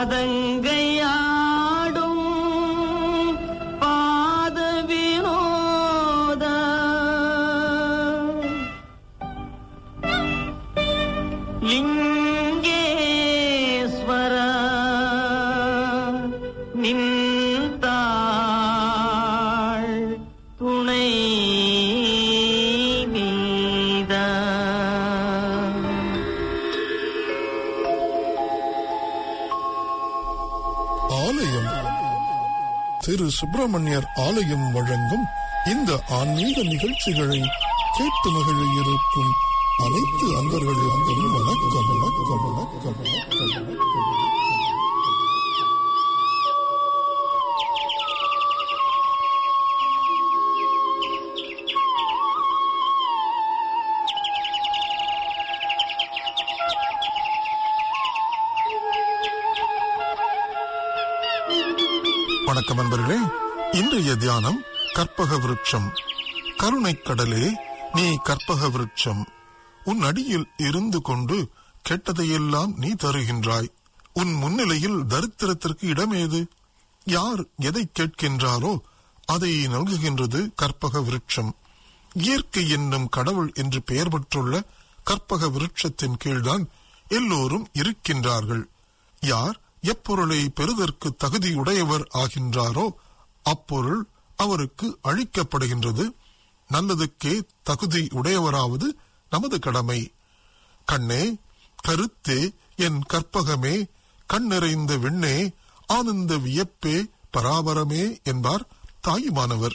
பாதங்கையாடும் பாத வினோத லிங்கேஸ்வர நின்றாள் துணை நீத ஆலயம் திரு சுப்பிரமணியர் ஆலயம் வழங்கும் இந்த ஆன்மீக நிகழ்ச்சிகளை கேட்டு மகிழ இருக்கும் அனைத்து அன்பர்களுக்கும் வணக்கம் வணக்கம் வணக்கம் வணக்கம் வணக்கம் வணக்கம் அன்பர்களே இன்றைய தியானம் கற்பக விருட்சம் கருணை கடலே நீ கற்பக விருட்சம் உன் அடியில் இருந்து கொண்டு கெட்டதையெல்லாம் நீ தருகின்றாய் உன் முன்னிலையில் தரித்திரத்திற்கு இடமேது யார் எதை கேட்கின்றாரோ அதை நல்குகின்றது கற்பக விருட்சம் இயற்கை என்னும் கடவுள் என்று பெயர் பெற்றுள்ள கற்பக விருட்சத்தின் கீழ்தான் எல்லோரும் இருக்கின்றார்கள் யார் எப்பொருளை பெறுதற்கு தகுதியுடையவர் ஆகின்றாரோ அப்பொருள் அவருக்கு அழிக்கப்படுகின்றது நல்லதுக்கே தகுதி உடையவராவது நமது கடமை கண்ணே கருத்தே என் கற்பகமே கண் நிறைந்த விண்ணே ஆனந்த வியப்பே பராபரமே என்பார் தாயுமானவர்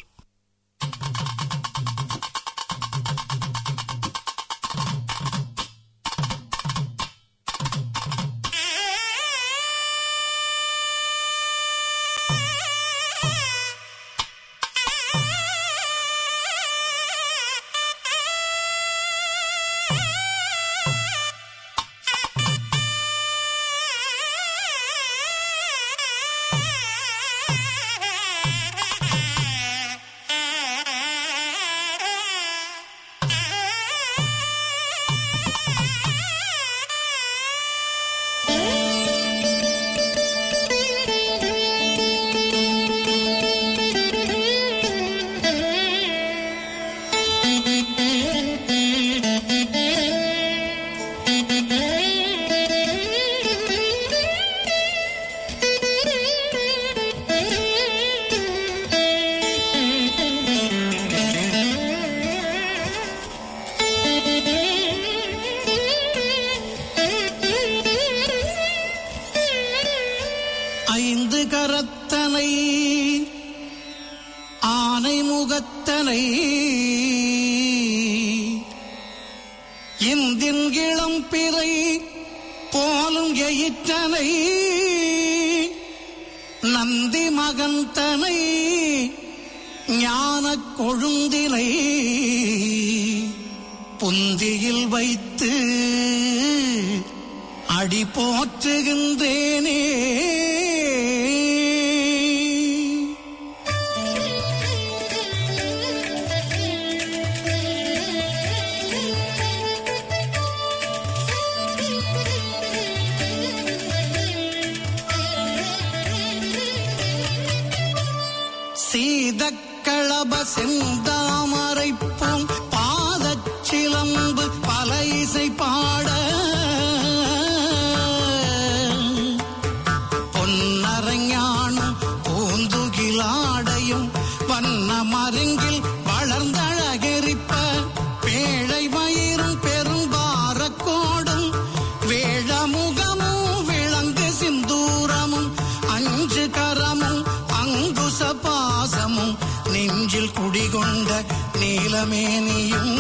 ஐந்து கரத்தனை ஆனை முகத்தனை இந்தின் இளம் பிறை போலும் எயிற்றனை நந்தி மகந்தனை ஞானக் கொழுந்தினை புந்தியில் வைத்து அடி போற்றுகின்றேனே சீதக்களப செந்தாமரைப்பும் பாதச் சிலம்பு பல இசை பாட பொன்னரஞானும் பூந்துகிலாடையும் வண்ண மருங்கில் வளர்ந்தழகெரிப்ப பேழை மயிரும் பெரும்பாரக்கோடும் வேழமுகமும் விளங்கு சிந்தூரமும் அஞ்சு கரமும் அங்குச பாசமும் நெஞ்சில் குடிகொண்ட நீலமேனியும்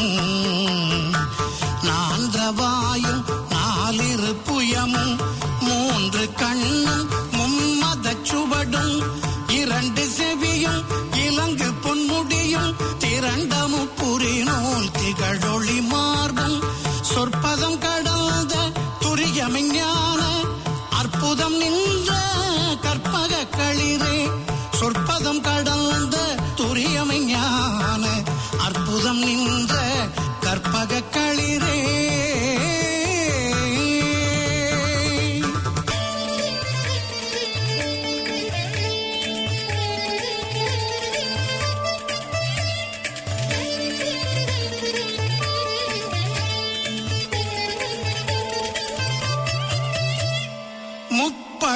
நான்றவாயும் நாலிரு புயமும் மூன்று கண்ணும் மும்மதச் சுவடும் இரண்டு செவியும் இலங்கு பொன்முடியும் திரண்டமு புரிநூல் திகழொளி மார்பும் சொற்பதம் கடந்த துரியமெஞ்ஞான அற்புதம் நின்ற கற்பக களிரே சொற்பதம் கடந்த துரியமெஞ்ஞான அற்புதம் நின்ற கற்பக களிரே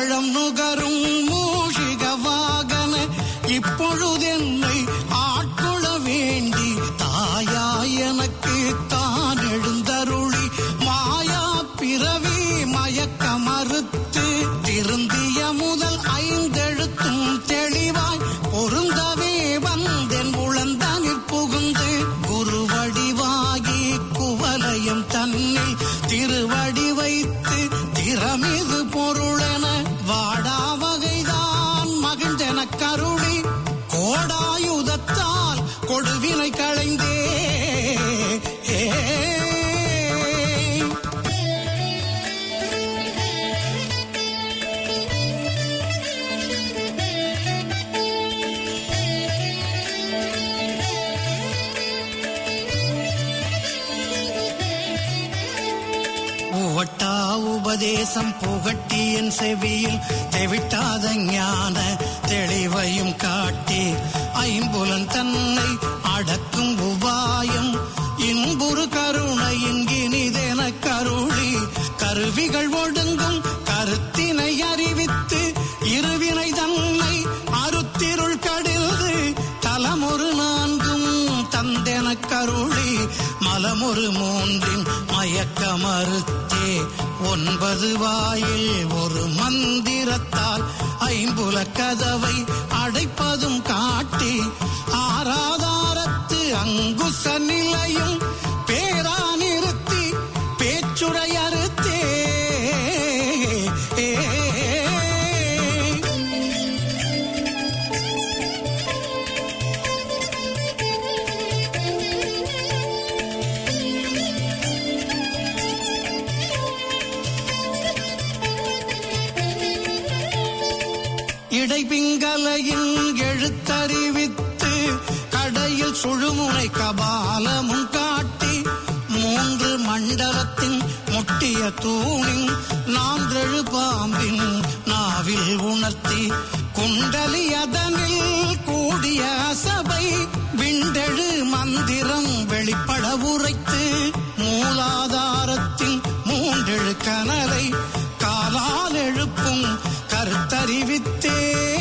பழம் நுகரும் மூஷிக வாகன இப்பொழுதென்னை ஆட்கொள்ள வேண்டி தாயாய் எனக்கு தான் எழுந்தருளி மாயா பிறவி மயக்க மறுத்து திருந்திய முதல் ஐந்தெழுத்தும் தெளிவாய் பொருந்தவே வந்தென் உளந்தனில் புகுந்து குருவடிவாகி குவலயம் தன்னில் திருவடி வைத்து திறமிது பொருளென வாடா வகைதான் மகிழ்ந்தென கருளி கோடாயுதத்தால் கொடுவினை களைந்தே உவட்டா உபதேசம் புகட்டி என் செவியில் தெவிட்டாத ஞான தெளிவையும் காட்டி ஐம்புலன் தன்னை அடக்கும் உபாயம் இன்புறு கருணையின் இனிதென கருளி கருவிகள் ஒடுங்கும் கருத்தினை அறிவித்து இருவினை தன்னை அருத்திருள் கடில்து தலமொரு நான்கும் தந்தென கருளி மலமொரு மூன்றின் மயக்க மறுத்தே ஒன்பது வாயில் ஒரு மந்திரத்தால் ஐம்புல கதவை அடைப்பதும் காட்டி ஆராதாரத்து அங்குச நிலையும் பேரா நிறுத்தி பேச்சுரை அறுத்தே இடைபிங்கலையின் எழுத்தறிவித்து கடையில் சுழுமுனை கபாலமும் காட்டி மூன்று மண்டலத்தின் முட்டிய தூணின் நான்றெழு பாம்பின் நாவில் உணர்த்தி குண்டலி அதனில் கூடிய அசபை விண்டெழு மந்திரம் வெளிப்பட உரைத்து மூலாதாரத்தின் மூன்றெழு கனலை காலால் எழுப்பும் கருத்தறிவித்தே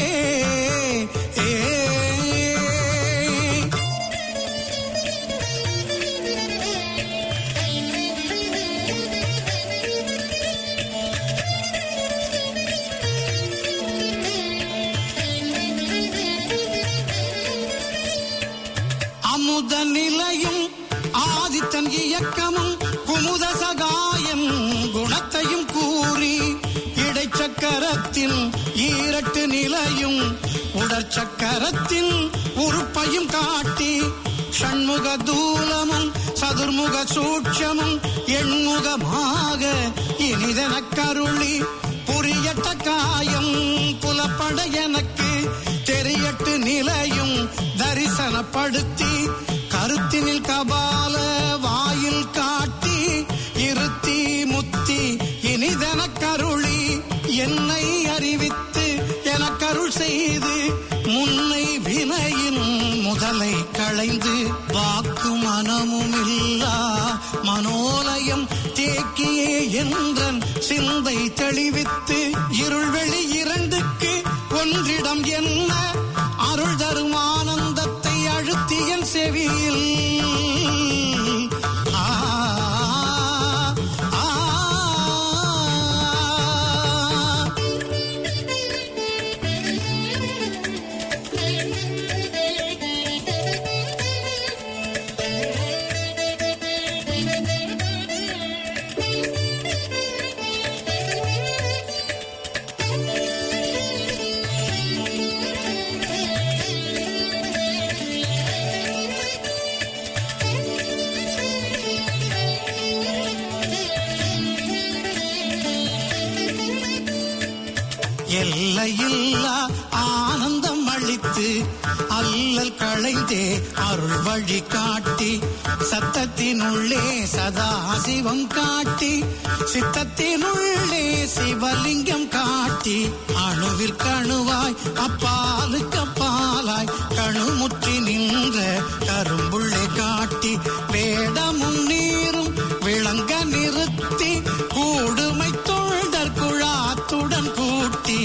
அமுத நிலையும் ஆதித்தன் இயக்கமும் குமுத சகாயம் குணத்தையும் கூறி இடைச்சக்கரத்தின் ஈரட்டு நிலையும் உடற்சக்கரத்தின் உறுப்பையும் காட்டி ஷண்முக தூலமும் சதுர்முக சூட்சமும் எண்முகமாக இனிதென கருளி புரியட்ட காயம் புலப்பட எனக்கு தெரியட்டு நிலையும் தரிசனப்படுத்தி கருத்தினில் கபால வாயில் காட்டி இருத்தி முத்தி இனிதென கருளி என்னை அறிவித்து எனக்கருள் செய்து முன்னை வினையின் முதலை களைந்து வாக்கு மனமும் இல்லா மனோலயம் தேக்கியே என்றன் சிந்தை தெளிவித்து இருள்வெளி இரண்டுக்கு ஒன்றிடம் என்ன அருள் தரும் ஆனந்தத்தை அழுத்தியன் செவியில் ஆ, ஆ, ஆ. எல்லையில்லா ஆனந்தம் அளித்து அல்லல் களைந்தே அருள் வழி காட்டி சத்தத்தினுள்ளே சதா சிவம் காட்டி சித்தத்தினுள்ளே சிவலிங்கம் காட்டி அணுவிற்கணுவாய் அப்பாலுக்கு அப்பாலாய் கணுமுற்றி நின்ற கரும்புள்ளே காட்டி வேடமும் நீரும் விளங்க நிறுத்தி கூடுமை தொழ்தற் குழாத்துடன் கூட்டி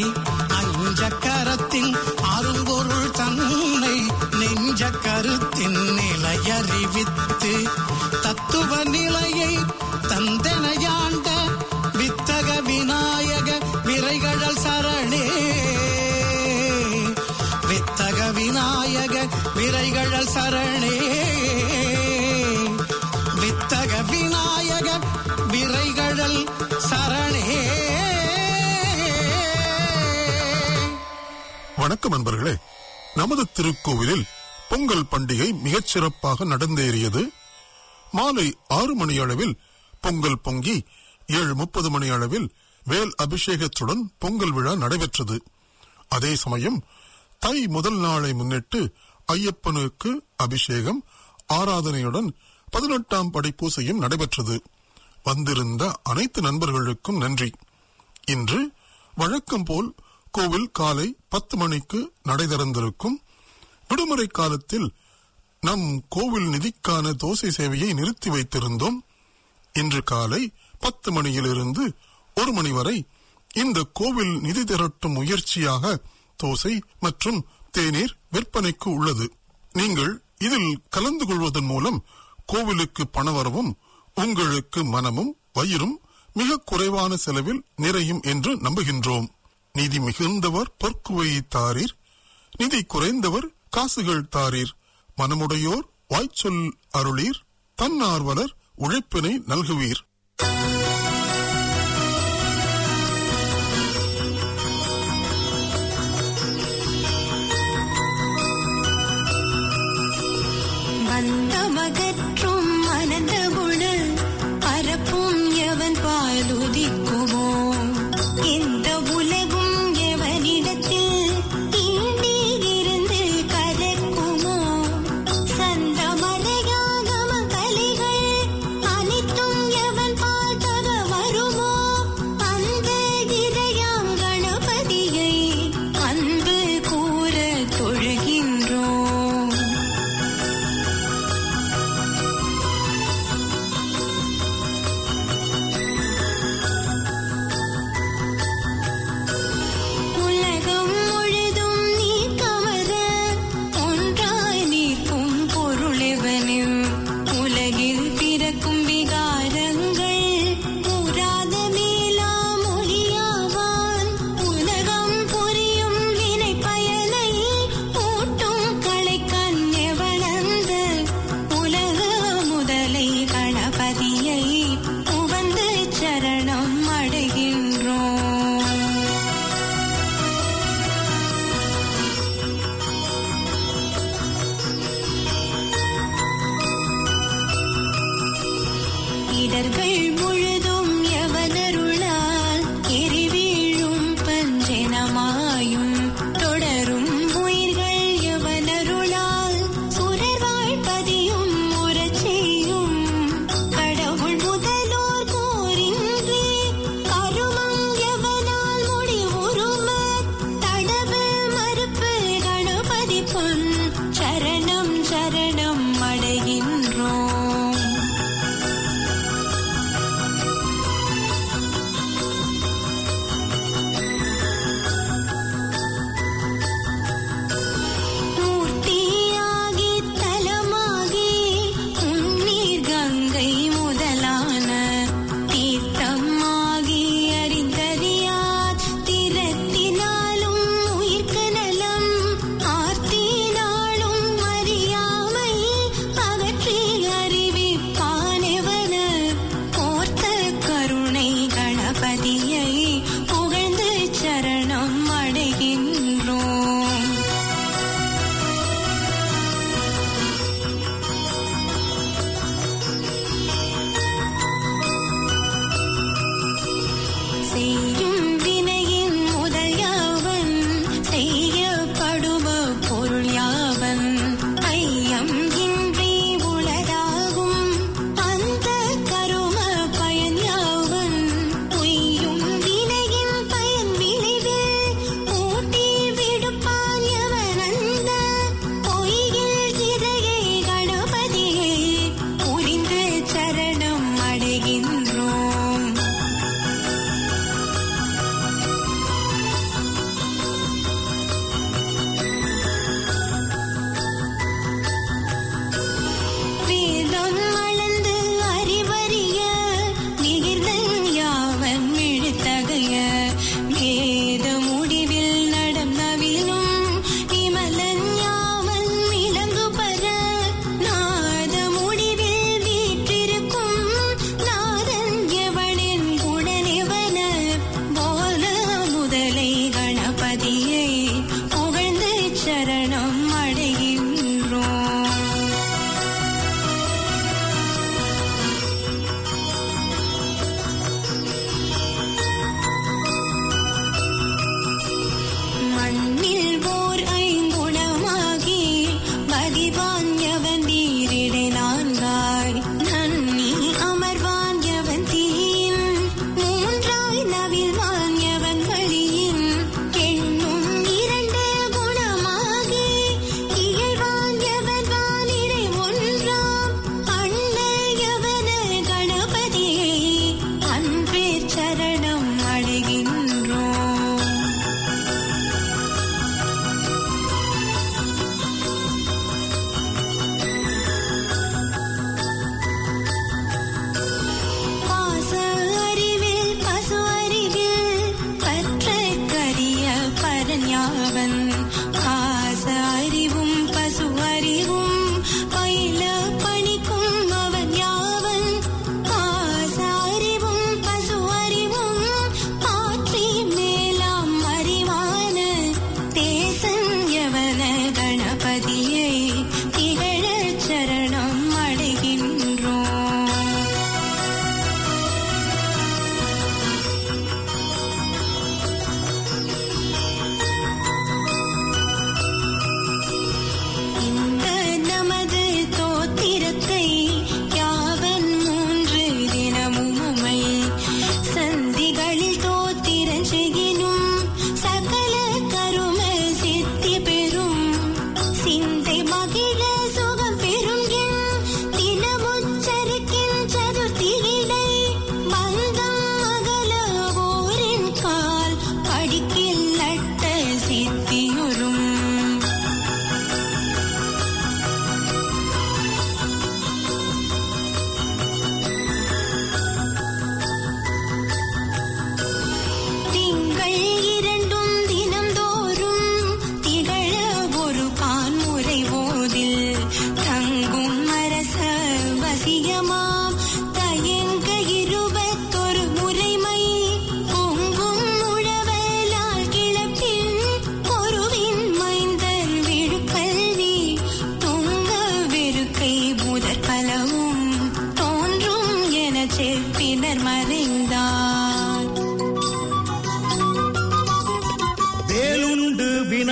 வணக்கம் நண்பர்களே நமது திருக்கோவிலில் பொங்கல் பண்டிகை மிகச் சிறப்பாக நடந்தேறியது மாலை ஆறு மணி அளவில் பொங்கல் பொங்கி ஏழு முப்பது மணி அளவில் வேல் அபிஷேகத்துடன் பொங்கல் விழா நடைபெற்றது அதே சமயம் தை முதல் நாளை முன்னிட்டு ஐயப்பனுக்கு அபிஷேகம் ஆராதனையுடன் பதினெட்டாம் படை பூசையும் நடைபெற்றது வந்திருந்த அனைத்து நண்பர்களுக்கும் நன்றி இன்று வழக்கம் போல் கோவில் காலை பத்து மணிக்கு நடை திறந்திருக்கும் விடுமுறை காலத்தில் நம் கோவில் நிதிக்கான தோசை சேவையை நிறுத்தி வைத்திருந்தோம் இன்று காலை பத்து மணியிலிருந்து ஒரு மணி வரை இந்த கோவில் நிதி திரட்டும் முயற்சியாக தோசை மற்றும் தேநீர் விற்பனைக்கு உள்ளது நீங்கள் இதில் கலந்து கொள்வதன் மூலம் கோவிலுக்கு பணவரவும் உங்களுக்கு மனமும் வயிறும் மிக குறைவான செலவில் நிறையும் என்று நம்புகின்றோம் நிதி மிகுந்தவர் பொற்குவையை தாரீர் நிதி குறைந்தவர் காசுகள் தாரீர் மனமுடையோர் வாய்ச்சொல் அருளீர் தன்னார்வலர் உழைப்பினை நல்குவீர் பந்தமகற்றும் அனந்த குண பரப்பும் எவன் பாலுதிக்குமோ இந்த உலகும் எவனிடத்தில் தீண்டியிருந்து கலக்குமோ சந்தமலையாகம கலிகள் அனைத்தும் எவன் பால் தர வருமோ அந்த இறையாம் கணபதியை அன்பு கூற தொழுகின்றோம்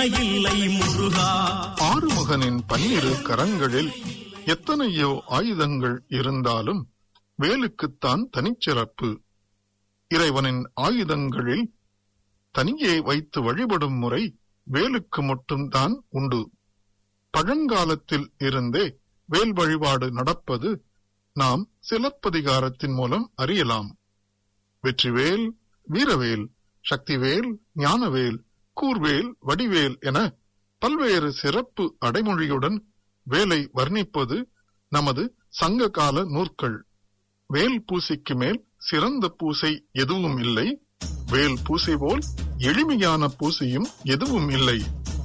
இல்லை முருகா ஆறுமுகனின் பன்னிரு கரங்களில் எத்தனையோ ஆயுதங்கள் இருந்தாலும் வேலுக்குத்தான் தனிச்சிறப்பு இறைவனின் ஆயுதங்களில் தனியே வைத்து வழிபடும் முறை வேலுக்கு மட்டும்தான் உண்டு பழங்காலத்தில் இருந்தே வேல் வழிபாடு நடப்பது நாம் சிலப்பதிகாரத்தின் மூலம் அறியலாம் வெற்றிவேல் வீரவேல் சக்திவேல் ஞானவேல் கூர்வேல் வடிவேல் என பல்வேறு சிறப்பு அடைமொழியுடன் வேலை வர்ணிப்பது நமது சங்ககால நூற்கள் வேல் பூசைக்கு மேல் சிறந்த பூசை எதுவும் இல்லை வேல் பூசை போல் எளிமையான பூசையும் எதுவும் இல்லை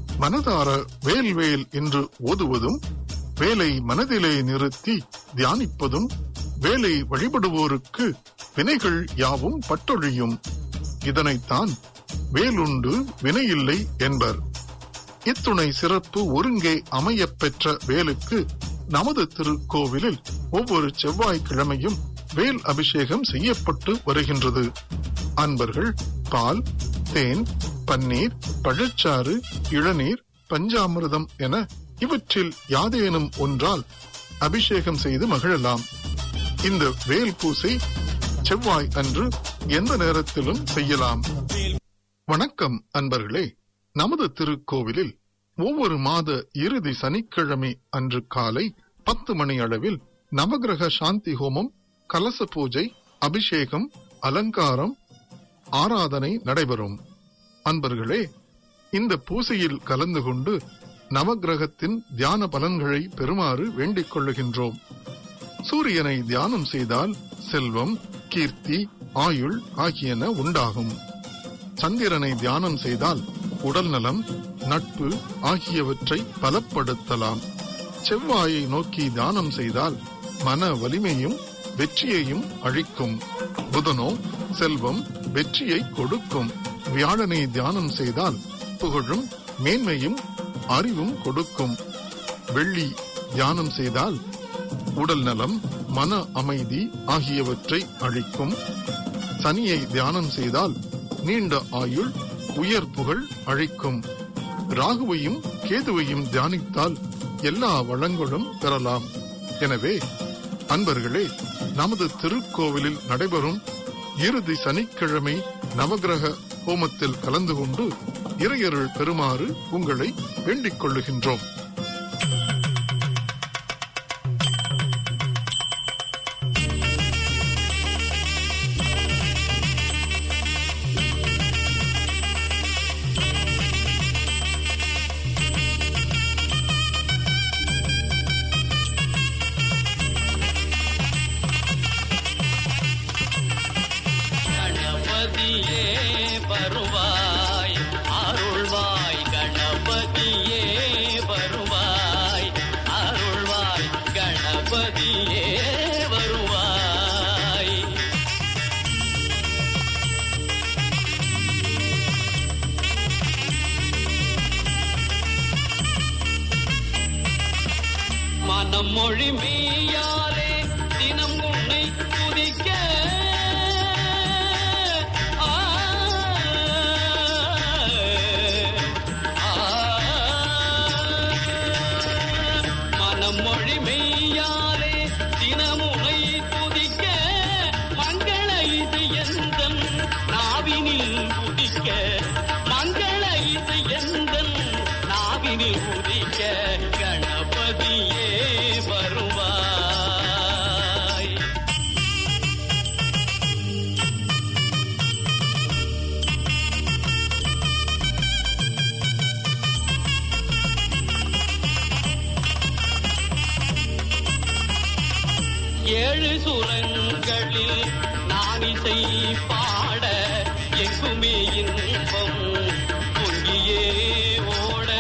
மனதார வேல் வேல் என்று ஓதுவதும் வேலை மனதிலே நிறுத்தி தியானிப்பதும் வேலை வழிபடுவோருக்கு வினைகள் யாவும் பட்டொழியும் இதனைத்தான் வேலுண்டு வினையில்லை என்பர் இத்துணை சிறப்பு ஒருங்கே அமையப் பெற்ற வேலுக்கு நமது திருக்கோவிலில் ஒவ்வொரு செவ்வாய்க்கிழமையும் வேல் அபிஷேகம் செய்யப்பட்டு வருகின்றது அன்பர்கள் பால் தேன் பன்னீர் பழச்சாறு இளநீர் பஞ்சாமிர்தம் என இவற்றில் யாதேனும் ஒன்றால் அபிஷேகம் செய்து மகிழலாம் இந்த வேல் பூசை செவ்வாய் அன்று எந்த நேரத்திலும் செய்யலாம் வணக்கம் அன்பர்களே நமது திருக்கோவிலில் ஒவ்வொரு மாத இறுதி சனிக்கிழமை அன்று காலை பத்து மணி அளவில் நவகிரக சாந்தி ஹோமம் கலச பூஜை அபிஷேகம் அலங்காரம் ஆராதனை நடைபெறும் அன்பர்களே இந்த பூசையில் கலந்து கொண்டு நவகிரகத்தின் தியான பலன்களை பெறுமாறு வேண்டிக் கொள்ளுகின்றோம் சூரியனை தியானம் செய்தால் செல்வம் கீர்த்தி ஆயுள் ஆகியன உண்டாகும் சந்திரனை தியானம் செய்தால் உடல் நலம் நட்பு ஆகியவற்றை பலப்படுத்தலாம் செவ்வாயை நோக்கி தியானம் செய்தால் மன வலிமையும் வெற்றியையும் அழிக்கும் புதனோ செல்வம் வெற்றியை கொடுக்கும் வியாழனை தியானம் செய்தால் புகழும் மேன்மையும் அறிவும் கொடுக்கும் வெள்ளி தியானம் செய்தால் உடல் நலம் மன அமைதி ஆகியவற்றை அளிக்கும் சனியை தியானம் செய்தால் நீண்ட ஆயுள் உயர் புகழ் அழிக்கும் ராகுவையும் கேதுவையும் தியானித்தால் எல்லா வளங்களும் பெறலாம் எனவே அன்பர்களே நமது திருக்கோவிலில் நடைபெறும் இறுதி சனிக்கிழமை நவகிரக ஹோமத்தில் கலந்து கொண்டு இறையருள் பெறுமாறு உங்களை வேண்டிக் கொள்ளுகின்றோம் கணபதியே வருவாய் அருள்வாய் கணபதியே வருவாய் அருள்வாய் கணபதியே வருவாய் மனம் மொழி மெய்யாலே தினம் உன்னை துதிக்க ஆ, ஆ, மனம் மொழி மெய்யாலே தினம் உன்னை துதிக்க மங்கள இது எந்தன் நாவினில் உதிக்க மங்கள இது எந்தன் நாவினில் உதிக்க கணபதியே வருவாய் ஏழு சுரங்களில் நான் இசை பாட எங்குமே இன்பம் பொங்கியே ஓட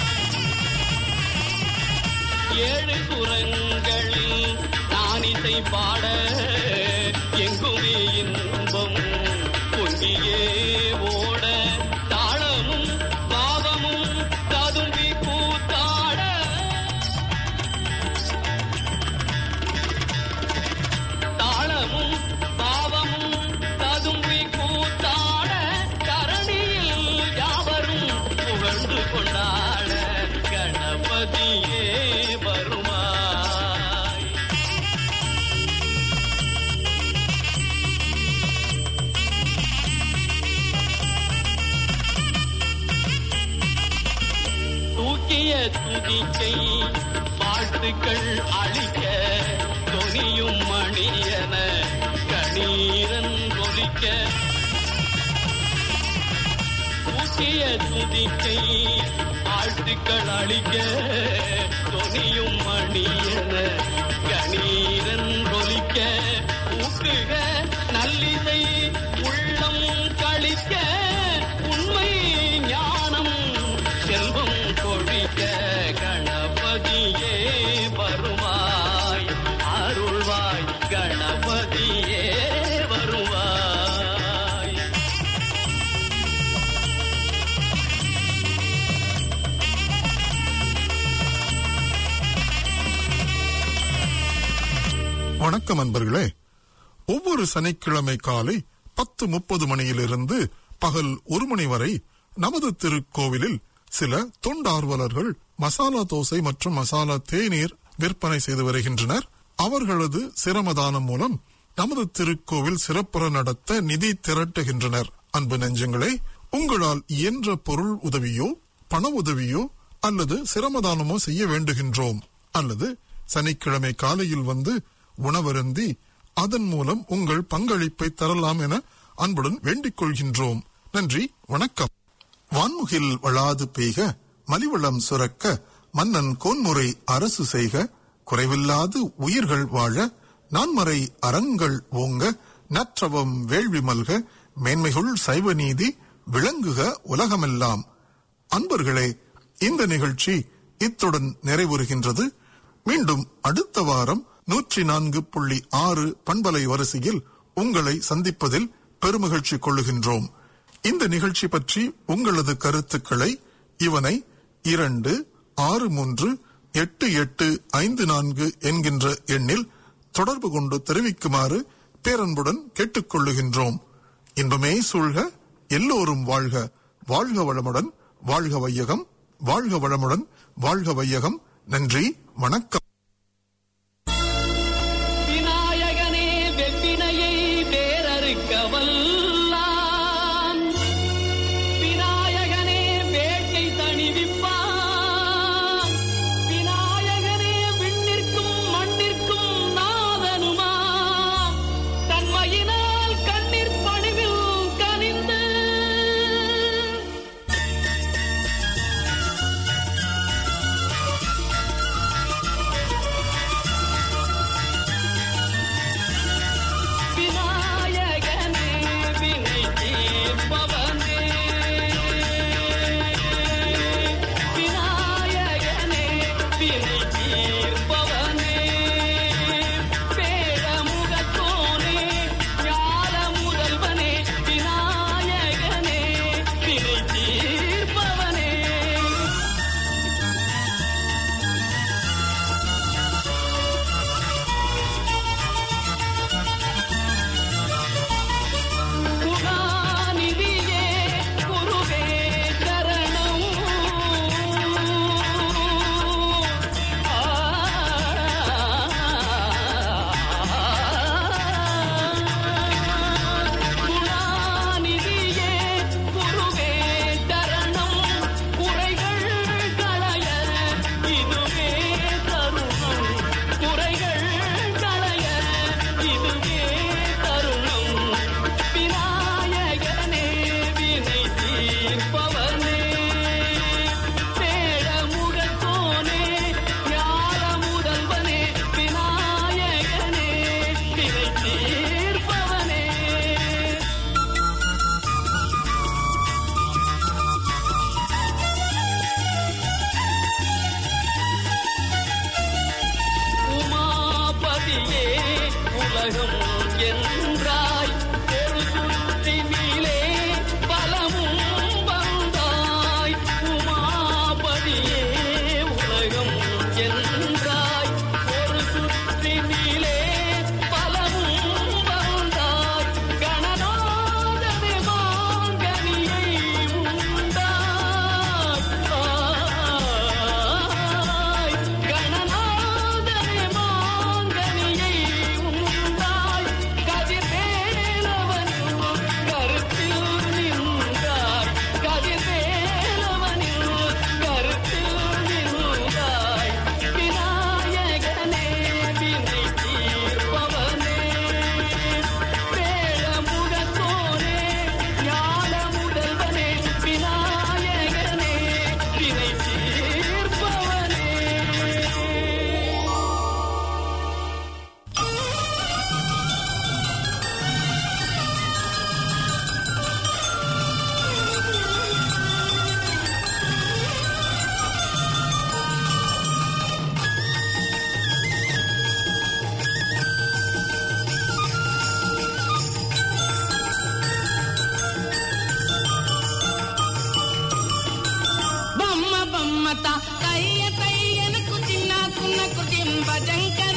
ஏழு சுரங்களில் நான் இசை பாட எங்குமே இன்பம் பொங்கியே ஓட தாளமும் பாவமும் ததும்பி கூத்தாட தாளமும் பாவமும் ததும்பி கூத்தாட தரணியில் யாவரும் புகழ்ந்து கொண்டாட துதிக்கை வாழ்த்துக்கள் அளிக்க தொனியும் மணியன கணீரன் ஒலிக்க ஊசிய துதிக்கை வாழ்த்துக்கள் அளிக்க தொனியும் மணியன கணீரன் ஒலிக்க ஊக்குக நல்லிசை உள்ளம் கழிக்க உண்மை ஞானம் செல்வம் கொழிக்க கணபதியே வருவாய் அருள்வாய் கணபதியே வருவாய் வணக்கம் அன்பர்களே ஒவ்வொரு சனிக்கிழமை காலை பத்து முப்பது மணியிலிருந்து பகல் ஒரு மணி வரை நமது திருக்கோவிலில் சில தொண்டார்வலர்கள் மசாலா தோசை மற்றும் மசாலா தேநீர் விற்பனை செய்து வருகின்றனர் அவர்களது சிரமதானம் மூலம் நமது திருக்கோவில் சிறப்புற நடத்த நிதி திரட்டுகின்றனர் அன்பு நெஞ்சங்களே உங்களால் இயன்ற பொருள் உதவியோ பண உதவியோ அல்லது சிரமதானமோ செய்ய வேண்டுகின்றோம் அல்லது சனிக்கிழமை காலையில் வந்து உணவருந்தி அதன் மூலம் உங்கள் பங்களிப்பை தரலாம் என அன்புடன் வேண்டிக் கொள்கின்றோம் நன்றி வணக்கம் வான்முகில் வளாது பெய்க மலிவளம் சுரக்க மன்னன் கோன்முறை அரசு செய்க குறைவில்லாது உயிர்கள் வாழ நான்மறை அறங்கள் ஓங்க நற்றவம் வேள்வி மல்க மேன்மைகுள் சைவ நீதி விளங்குக உலகமெல்லாம் அன்பர்களே இந்த நிகழ்ச்சி இத்துடன் நிறைவுறுகின்றது மீண்டும் அடுத்த வாரம் நூற்றி நான்கு புள்ளி ஆறு பண்பலை வரிசையில் உங்களை சந்திப்பதில் பெருமகிழ்ச்சி கொள்ளுகின்றோம் இந்த நிகழ்ச்சி பற்றி உங்களது கருத்துக்களை இவனை இரண்டு ஆறு மூன்று எட்டு எட்டு ஐந்து நான்கு என்கின்ற எண்ணில் தொடர்பு கொண்டு தெரிவிக்குமாறு பேரன்புடன் கேட்டுக்கொள்ளுகின்றோம் இன்பமே சூழ்க எல்லோரும் வாழ்க வாழ்க வளமுடன் வாழ்க வையகம் வாழ்க வளமுடன் வாழ்க வையகம் நன்றி வணக்கம் விநாயகனே வெப்பினையை வேறறுக்க வல்லான் விநாயகனே வேட்டை தணிவிப்பான் விநாயகனே விண்ணிற்கும் மண்ணிற்கும் நாதனுமா தன்மையினால் கண்ணீர் பணிவில் கனிந்து விநாயகனே வினை தீர்ப்பவனே விநாயகனே வினை தீர்ப்பவனே பேரமுகத்தோனே ஞான முதல்வனே விநாயகனே வினை தீர்ப்பவனே குணாநிதியே కుంత కయ్య కయ్యనకు చిన్న కున్న కుటింబ జంక